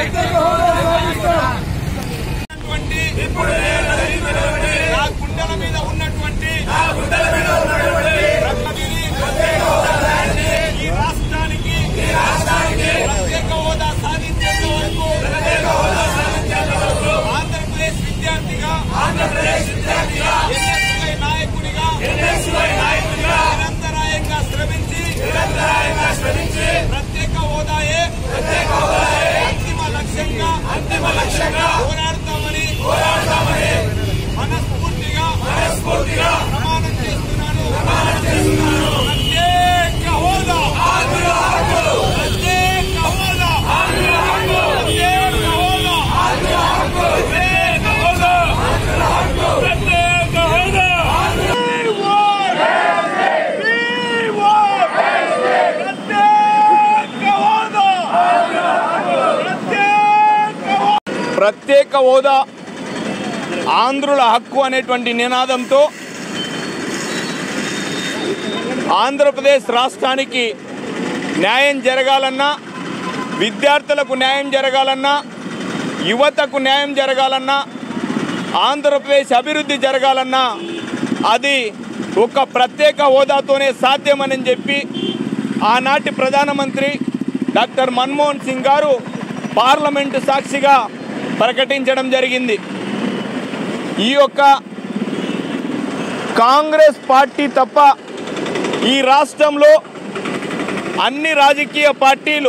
ఉన్నటువంటి నా గుండెల మీద ఉన్నటువంటి రత్నగిరి ఈ రాష్ట్రానికి ప్రత్యేక హోదా సాధించేంత వరకు ఆంధ్రప్రదేశ్ విద్యార్థిగా ఎన్ఎస్వై నాయకుడిగా నిరంతరాయంగా శ్రమించి ప్రత్యేక హోదాయే అంతిమ లక్ష్యంగా అంతిమ లక్ష్యంగా పోరాడతామని పోరాడతామని మనస్ఫూర్తిగా మనస్ఫూర్తిగా ప్రమాణం చేస్తున్నాను ప్రమాణం చేస్తున్నాను ప్రత్యేక హోదా ప్రత్యేక హోదా ప్రత్యేక హోదా ప్రత్యేక హోదా ప్రత్యేక హోదా ప్రత్యేక హోదా ఆంధ్రుల హక్కు అనేటువంటి నినాదంతో ఆంధ్రప్రదేశ్ రాష్ట్రానికి న్యాయం జరగాలన్నా విద్యార్థులకు న్యాయం జరగాలన్నా యువతకు న్యాయం జరగాలన్నా ఆంధ్రప్రదేశ్ అభివృద్ధి జరగాలన్నా అది ఒక ప్రత్యేక హోదాతోనే సాధ్యమని చెప్పి ఆనాటి ప్రధానమంత్రి డాక్టర్ మన్మోహన్ సింగ్ గారు పార్లమెంటు సాక్షిగా ప్రకటించడం జరిగింది ఈ యొక్క కాంగ్రెస్ పార్టీ తప్ప ఈ రాష్ట్రంలో అన్ని రాజకీయ పార్టీలు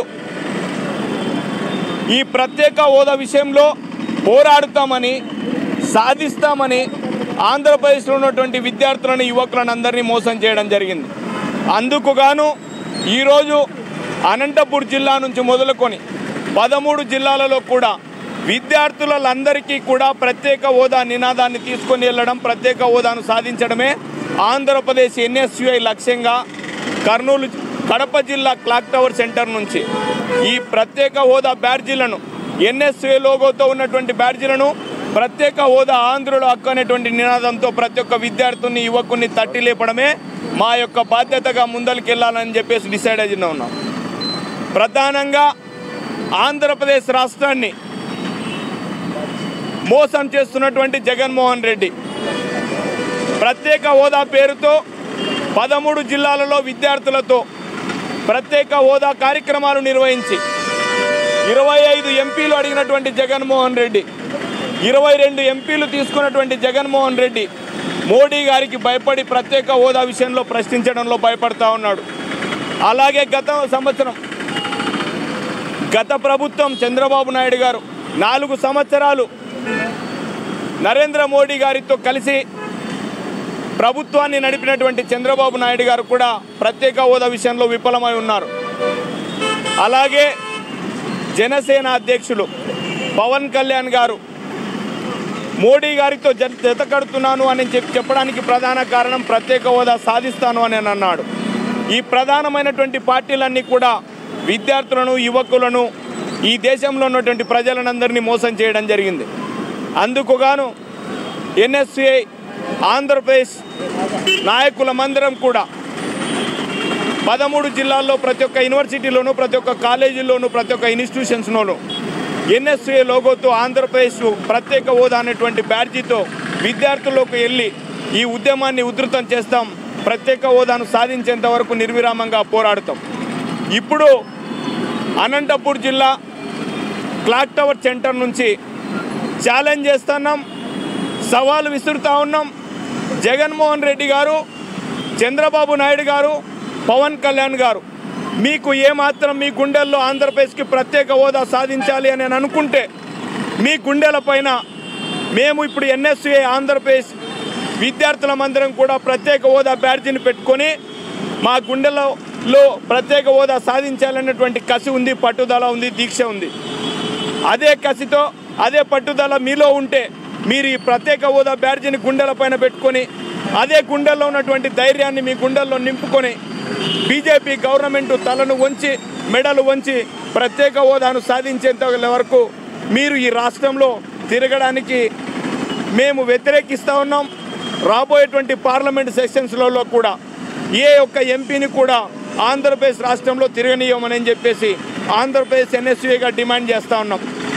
ఈ ప్రత్యేక హోదా విషయంలో పోరాడుతామని సాధిస్తామని ఆంధ్రప్రదేశ్లో ఉన్నటువంటి విద్యార్థులను యువకులను అందరినీ మోసం చేయడం జరిగింది అందుకు గాను ఈరోజు అనంతపూర్ జిల్లా నుంచి మొదలుకొని పదమూడు జిల్లాలలో కూడా విద్యార్థులందరికీ కూడా ప్రత్యేక హోదా నినాదాన్ని తీసుకొని వెళ్ళడం ప్రత్యేక హోదాను సాధించడమే ఆంధ్రప్రదేశ్ ఎన్ఎస్యుఐ లక్ష్యంగా కర్నూలు కడప జిల్లా క్లాక్ టవర్ సెంటర్ నుంచి ఈ ప్రత్యేక హోదా బ్యాడ్జీలను ఎన్ఎస్యుఐ లోగోతో ఉన్నటువంటి బ్యాడ్జీలను ప్రత్యేక హోదా ఆంధ్రుల హక్కు అనేటువంటి నినాదంతో ప్రతి ఒక్క విద్యార్థుని యువకుని తట్టి లేపడమే మా యొక్క బాధ్యతగా ముందరికి వెళ్ళాలని చెప్పేసి డిసైడ్ అయిన ఉన్నాం ప్రధానంగా ఆంధ్రప్రదేశ్ రాష్ట్రాన్ని మోసం చేస్తున్నటువంటి జగన్మోహన్ రెడ్డి ప్రత్యేక హోదా పేరుతో పదమూడు జిల్లాలలో విద్యార్థులతో ప్రత్యేక హోదా కార్యక్రమాలు నిర్వహించి ఇరవై ఐదు ఎంపీలు అడిగినటువంటి జగన్మోహన్ రెడ్డి ఇరవై రెండు ఎంపీలు తీసుకున్నటువంటి జగన్మోహన్ రెడ్డి మోడీ గారికి భయపడి ప్రత్యేక హోదా విషయంలో ప్రశ్నించడంలో భయపడతా ఉన్నాడు అలాగే గత సంవత్సరం గత ప్రభుత్వం చంద్రబాబు నాయుడు గారు నాలుగు సంవత్సరాలు నరేంద్ర మోడీ గారితో కలిసి ప్రభుత్వాన్ని నడిపినటువంటి చంద్రబాబు నాయుడు గారు కూడా ప్రత్యేక హోదా విషయంలో విఫలమై ఉన్నారు అలాగే జనసేన అధ్యక్షులు పవన్ కళ్యాణ్ గారు మోడీ గారితో జ జత కడుతున్నాను అని చెప్పి చెప్పడానికి ప్రధాన కారణం ప్రత్యేక హోదా సాధిస్తాను అని అన్నాడు ఈ ప్రధానమైనటువంటి పార్టీలన్నీ కూడా విద్యార్థులను యువకులను ఈ దేశంలో ఉన్నటువంటి ప్రజలనందరినీ మోసం చేయడం జరిగింది అందుకుగాను ఎన్ఎస్సిఐ ఆంధ్రప్రదేశ్ నాయకులమందరం కూడా పదమూడు జిల్లాల్లో ప్రతి ఒక్క యూనివర్సిటీలోను ప్రతి ఒక్క కాలేజీల్లోను ప్రతి ఒక్క ఇన్స్టిట్యూషన్స్లోను ఎన్ఎస్ఏ లోగోతో ఆంధ్రప్రదేశ్ ప్రత్యేక హోదా అనేటువంటి బ్యాడ్జీతో విద్యార్థుల్లోకి వెళ్ళి ఈ ఉద్యమాన్ని ఉధృతం చేస్తాం ప్రత్యేక హోదాను సాధించేంత వరకు నిర్విరామంగా పోరాడతాం ఇప్పుడు అనంతపూర్ జిల్లా క్లాక్ టవర్ సెంటర్ నుంచి ఛాలెంజ్ చేస్తున్నాం సవాలు విసురుతా ఉన్నాం జగన్మోహన్ రెడ్డి గారు చంద్రబాబు నాయుడు గారు పవన్ కళ్యాణ్ గారు మీకు ఏమాత్రం మీ గుండెల్లో ఆంధ్రప్రదేశ్కి ప్రత్యేక హోదా సాధించాలి అని అనుకుంటే మీ గుండెల పైన మేము ఇప్పుడు ఎన్ఎస్ఏ ఆంధ్రప్రదేశ్ విద్యార్థులమందరం కూడా ప్రత్యేక హోదా బ్యాడ్జిని పెట్టుకొని మా గుండెలలో ప్రత్యేక హోదా సాధించాలన్నటువంటి కసి ఉంది పట్టుదల ఉంది దీక్ష ఉంది అదే కసితో అదే పట్టుదల మీలో ఉంటే మీరు ఈ ప్రత్యేక హోదా బ్యాడ్జిని గుండెల పైన పెట్టుకొని అదే గుండెల్లో ఉన్నటువంటి ధైర్యాన్ని మీ గుండెల్లో నింపుకొని బీజేపీ గవర్నమెంట్ తలను వంచి మెడలు వంచి ప్రత్యేక హోదాను సాధించేంత వరకు మీరు ఈ రాష్ట్రంలో తిరగడానికి మేము వ్యతిరేకిస్తూ ఉన్నాం రాబోయేటువంటి పార్లమెంట్ సెషన్స్లలో కూడా ఏ ఒక్క ఎంపీని కూడా ఆంధ్రప్రదేశ్ రాష్ట్రంలో తిరగనీయమని చెప్పేసి ఆంధ్రప్రదేశ్ ఎన్ఎస్యూగా డిమాండ్ చేస్తూ ఉన్నాం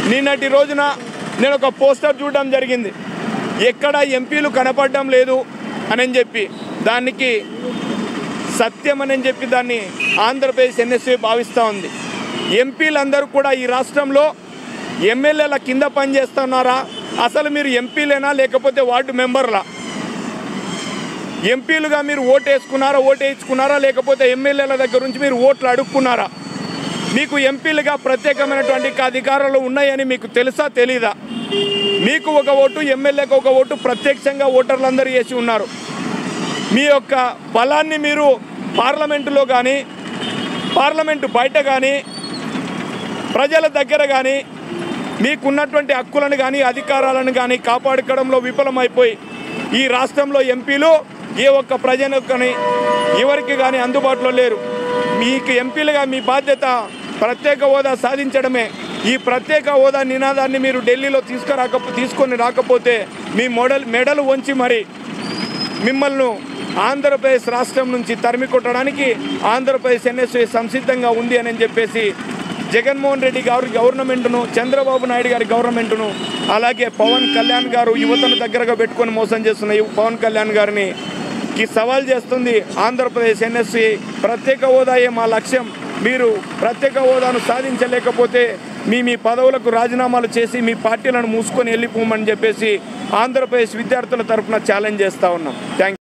నిన్నటి రోజున నేను ఒక పోస్టర్ చూడడం జరిగింది ఎక్కడ ఎంపీలు కనపడడం లేదు అని చెప్పి దానికి సత్యం అని చెప్పి దాన్ని ఆంధ్రప్రదేశ్ ఎన్ఎస్ఏ భావిస్తూ ఉంది ఎంపీలందరూ కూడా ఈ రాష్ట్రంలో ఎమ్మెల్యేల కింద పనిచేస్తున్నారా అసలు మీరు ఎంపీలేనా లేకపోతే వార్డు మెంబర్లా ఎంపీలుగా మీరు ఓటు వేసుకున్నారా ఓటు వేయించుకున్నారా లేకపోతే ఎమ్మెల్యేల దగ్గర నుంచి మీరు ఓట్లు అడుక్కున్నారా మీకు ఎంపీలుగా ప్రత్యేకమైనటువంటి అధికారాలు ఉన్నాయని మీకు తెలుసా తెలీదా మీకు ఒక ఓటు ఎమ్మెల్యేకి ఒక ఓటు ప్రత్యక్షంగా ఓటర్లందరూ వేసి ఉన్నారు మీ యొక్క బలాన్ని మీరు పార్లమెంటులో కానీ పార్లమెంటు బయట కానీ ప్రజల దగ్గర కానీ మీకున్నటువంటి హక్కులను కానీ అధికారాలను కానీ కాపాడుకోవడంలో విఫలమైపోయి ఈ రాష్ట్రంలో ఎంపీలు ఏ ఒక్క ప్రజలకు కానీ ఎవరికి కానీ అందుబాటులో లేరు మీకు ఎంపీలుగా మీ బాధ్యత ప్రత్యేక హోదా సాధించడమే ఈ ప్రత్యేక హోదా నినాదాన్ని మీరు ఢిల్లీలో తీసుకురాక తీసుకొని రాకపోతే మీ మొడల్ మెడలు వంచి మరి మిమ్మల్ని ఆంధ్రప్రదేశ్ రాష్ట్రం నుంచి తరిమి కొట్టడానికి ఆంధ్రప్రదేశ్ ఎన్ఎస్ఏ సంసిద్ధంగా ఉంది అని చెప్పేసి జగన్మోహన్ రెడ్డి గారు గవర్నమెంట్ను చంద్రబాబు నాయుడు గారి గవర్నమెంట్ను అలాగే పవన్ కళ్యాణ్ గారు యువతను దగ్గరగా పెట్టుకొని మోసం చేస్తున్న ఈ పవన్ కళ్యాణ్ గారిని కి సవాల్ చేస్తుంది ఆంధ్రప్రదేశ్ ఎన్ఎస్సి ప్రత్యేక హోదాయే మా లక్ష్యం మీరు ప్రత్యేక హోదాను సాధించలేకపోతే మీ మీ పదవులకు రాజీనామాలు చేసి మీ పార్టీలను మూసుకొని వెళ్ళిపోమని చెప్పేసి ఆంధ్రప్రదేశ్ విద్యార్థుల తరఫున ఛాలెంజ్ చేస్తూ ఉన్నాం థ్యాంక్